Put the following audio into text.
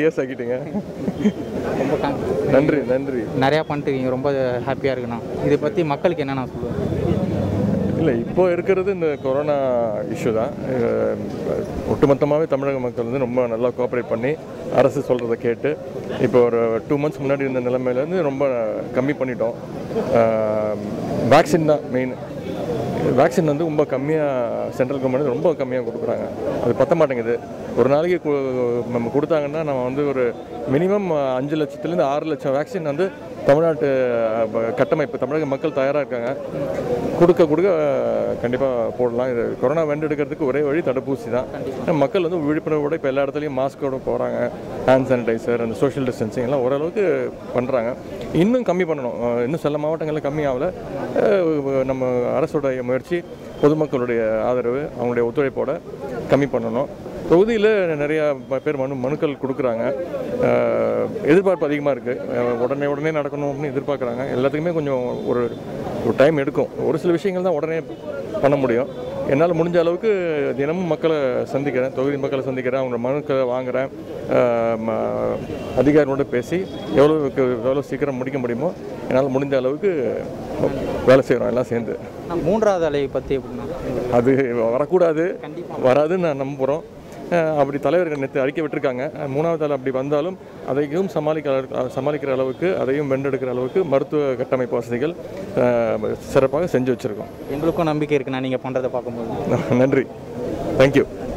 three years ஆக்கிட்டீங்க ரொம்ப con- நன்றி நன்றி நிறையா பண்ணிட்டு ரொம்ப ஹாப்பியாக இருக்குண்ணா இதை பற்றி மக்களுக்கு என்ன நான் சொல்லுவேன் இல்லை இப்போ இருக்கிறது இந்த கொரோனா இஷ்யூ தான் அஹ் ஒட்டுமொத்தமாகவே தமிழக மக்கள் வந்து ரொம்ப நல்லா கோஆப்ரேட் பண்ணி அரசு சொல்கிறத கேட்டு இப்போ ஒரு டூ மந்த்ஸ் முன்னாடி இருந்த நிலைமையிலேருந்து ரொம்ப கம்மி பண்ணிட்டோம் வேக்சின் தான் மெயின் வேக்சின் வந்து ரொம்ப கம்மியாக சென்ட்ரல் கவர்மெண்ட் ரொம்ப கம்மியாக கொடுக்குறாங்க அது பத்த மாட்டேங்குது ஒரு நாளைக்கு கு- நம்ம கொடுத்தாங்கன்னா நம்ம வந்து ஒரு மினிமம் அஞ்சு லட்சத்துலேருந்து ஆறு லட்சம் வேக்சின் வந்து தமிழ்நாட்டு அஹ், ப- கட்டமைப்பு தமிழக மக்கள் தயாராக இருக்காங்க கொடுக்க கொடுக்க கண்டிப்பாக போடலாம் இது கொரோனா வென்றெடுக்கிறதுக்கு ஒரே வழி தடுப்பூசி தான் மக்கள் வந்து விழிப்புணர்வோட இப்போ எல்லா இடத்துலையும் மாஸ்கோட போகிறாங்க ஹேண்ட் சானிடைசர் அந்த சோஷியல் டிஸ்டன்சிங் எல்லாம் ஓரளவுக்கு பண்ணுறாங்க இன்னும் கம்மி பண்ணணும் அஹ் இன்னும் சில மாவட்டங்களில் கம்மி ஆகல அஹ் நம்ம அரசோடைய முயற்சி பொதுமக்களுடைய ஆதரவு அவங்களுடைய ஒத்துழைப்போட கம்மி பண்ணணும் தொகுதியில் நிறையா பேர் மனு மனுக்கள் கொடுக்குறாங்க அஹ் எதிர்பார்ப்பு அதிகமாக இருக்குது உடனே உடனே நடக்கணும் அப்படின்னு எதிர்பார்க்குறாங்க எல்லாத்துக்குமே கொஞ்சம் ஒரு ஒரு டைம் எடுக்கும் ஒரு சில விஷயங்கள் தான் உடனே பண்ண முடியும் என்னால் முடிஞ்ச அளவுக்கு தினமும் மக்களை சந்திக்கிறேன் தொகுதி மக்களை சந்திக்கிறேன் அவங்க மனுக்களை வாங்குறேன் அஹ் ம- அதிகாரிகளோட பேசி எவ்வளோ எவ்வளோ சீக்கிரம் முடிக்க முடியுமோ என்னால் முடிஞ்ச அளவுக்கு வேலை செய்கிறோம் எல்லாம் சேர்ந்து நான் மூன்றாவது அலையை பற்றி எப்படின்னா அது வரக்கூடாது வராதுன்னு நான் நம்புகிறோம் அஹ் அப்படி தலைவர்கள் நேற்று அறிக்கை விட்டிருக்காங்க அஹ் மூணாவது ஆள் அப்படி வந்தாலும் அதையும் சமாளிக்க சமாளிக்கிற அளவுக்கு அதையும் வென்றெடுக்கிற அளவுக்கு மருத்துவ கட்டமைப்பு வசதிகள் அஹ், சிறப்பாக செஞ்சு வச்சுருக்கோம் எங்களுக்கும் நம்பிக்கை இருக்குண்ணா நீங்கள் பண்ணுறதை பார்க்கும்போது நன்றி தேங்க்யூ